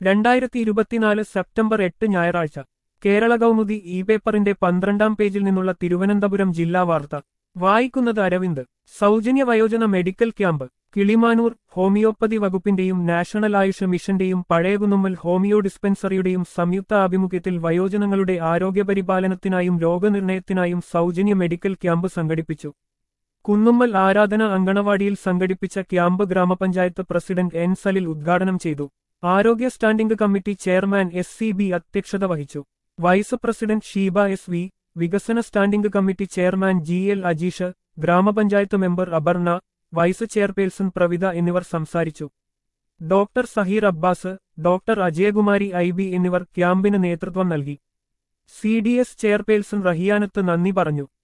രണ്ടായിരത്തി ഇരുപത്തിനാല് സെപ്റ്റംബർ എട്ട് ഞായറാഴ്ച കേരള കൗമുദി ഇ പേപ്പറിന്റെ പന്ത്രണ്ടാം പേജിൽ നിന്നുള്ള തിരുവനന്തപുരം ജില്ലാ വാർത്ത വായിക്കുന്നത് അരവിന്ദ് സൗജന്യ വയോജന മെഡിക്കൽ ക്യാമ്പ് കിളിമാനൂർ ഹോമിയോപ്പതി വകുപ്പിന്റെയും നാഷണൽ ആയുഷ് മിഷന്റെയും പഴയകുന്നുമ്മൽ ഹോമിയോ ഡിസ്പെൻസറിയുടെയും സംയുക്ത ആഭിമുഖ്യത്തിൽ വയോജനങ്ങളുടെ ആരോഗ്യപരിപാലനത്തിനായും രോഗനിർണയത്തിനായും സൗജന്യ മെഡിക്കൽ ക്യാമ്പ് സംഘടിപ്പിച്ചു കുന്നുമ്മൽ ആരാധന അങ്കണവാടിയിൽ സംഘടിപ്പിച്ച ക്യാമ്പ് ഗ്രാമപഞ്ചായത്ത് പ്രസിഡന്റ് എൻ സലിൽ ഉദ്ഘാടനം ചെയ്തു ആരോഗ്യ standing committee chairman S C B അധ്യക്ഷത വഹിച്ചു vice president Sheeba S V വികസന standing committee chairman G L Ajeesh gramapanchayat member Aparna vice chairperson Pravitha എന്നിവർ സംസാരിച്ചു doctor Saheer Abbas doctor Ajayakumari I B എന്നിവർ ക്യാമ്പിന് നേതൃത്വം നൽകി C D S chairperson Rahiyanath നന്ദി പറഞ്ഞു